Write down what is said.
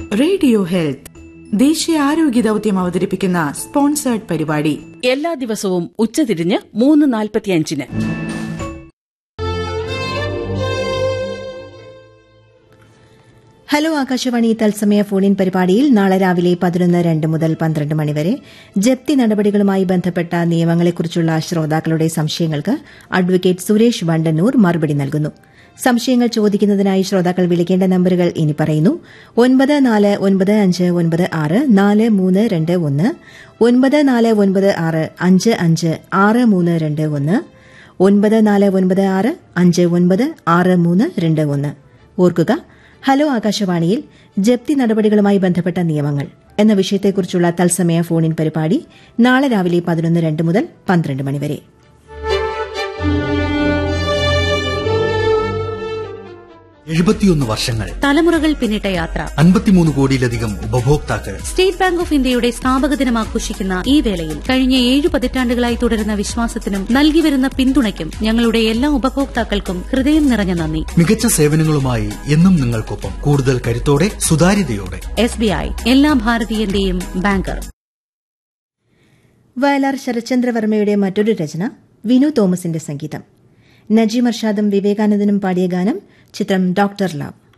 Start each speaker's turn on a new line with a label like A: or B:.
A: radio health ദേശീയ ആരോഗ്യ ദൌത്യം അവതരിപ്പിക്കുന്ന സ്പോൺസേർഡ് പരിപാടി
B: എല്ലാ ദിവസവും ഉച്ചതിരിഞ്ഞ് മൂന്ന് നാൽപ്പത്തിയഞ്ചിന്
C: ഹലോ ആകാശവാണി തത്സമയ ഫോണിൻ പരിപാടിയിൽ നാളെ രാവിലെ പതിനൊന്ന് രണ്ട് മുതൽ പന്ത്രണ്ട് മണിവരെ ജപ്തി നടപടികളുമായി ബന്ധപ്പെട്ട നിയമങ്ങളെക്കുറിച്ചുള്ള ശ്രോതാക്കളുടെ സംശയങ്ങൾക്ക് അഡ്വക്കേറ്റ് സുരേഷ് വണ്ടന്നൂർ മറുപടി നൽകുന്നു സംശയങ്ങൾ ചോദിക്കുന്നതിനായി ശ്രോതാക്കൾ വിളിക്കേണ്ട നമ്പറുകൾ ഇനി പറയുന്നു ഒൻപത് നാല് ഒൻപത് അഞ്ച് ഒൻപത് ആറ് നാല് മൂന്ന് രണ്ട് ഒന്ന് ഒൻപത് നാല് ഒൻപത് ആറ് അഞ്ച് അഞ്ച് ആറ് മൂന്ന് രണ്ട് ഒന്ന് ഒൻപത് നാല് ഒൻപത് ആറ് അഞ്ച് ഒൻപത് ആറ് മൂന്ന് രണ്ട് ഒന്ന് ഓർക്കുക ഹലോ ആകാശവാണിയിൽ ജപ്തി നടപടികളുമായി ബന്ധപ്പെട്ട നിയമങ്ങൾ എന്ന വിഷയത്തെക്കുറിച്ചുള്ള തത്സമയ ഫോണിൻ പരിപാടി നാളെ രാവിലെ പതിനൊന്ന് രണ്ട് മുതൽ പന്ത്രണ്ട് മണിവരെ
D: എഴുപത്തിയൊന്ന് വർഷങ്ങൾ
E: തലമുറകൾ പിന്നിട്ട യാത്ര
D: അൻപത്തിമൂന്ന് കോടിയിലധികം ഉപഭോക്താക്കൾ
E: സ്റ്റേറ്റ് ബാങ്ക് ഓഫ് ഇന്ത്യയുടെ സ്ഥാപക ദിനം ആഘോഷിക്കുന്ന ഈ വേളയിൽ കഴിഞ്ഞ ഏഴു പതിറ്റാണ്ടുകളായി തുടരുന്ന വിശ്വാസത്തിനും നൽകിവരുന്ന പിന്തുണയ്ക്കും ഞങ്ങളുടെ എല്ലാ ഉപഭോക്താക്കൾക്കും ഹൃദയം നിറഞ്ഞ നന്ദി
D: മികച്ച സേവനങ്ങളുമായി എന്നും നിങ്ങൾക്കൊപ്പം കൂടുതൽ കരുത്തോടെ സുതാര്യതയോടെ
E: എസ് ബി ഐ എല്ലാ ഭാരതീയന്റെയും ബാങ്കർ
C: വയലാർ ശരത്ചന്ദ്രവർമ്മയുടെ മറ്റൊരു രചന വിനു തോമസിന്റെ സംഗീതം നജീം അർഷാദും വിവേകാനന്ദനും പാടിയ ഗാനം ചിത്രം ഡോക്ടർ ലവ്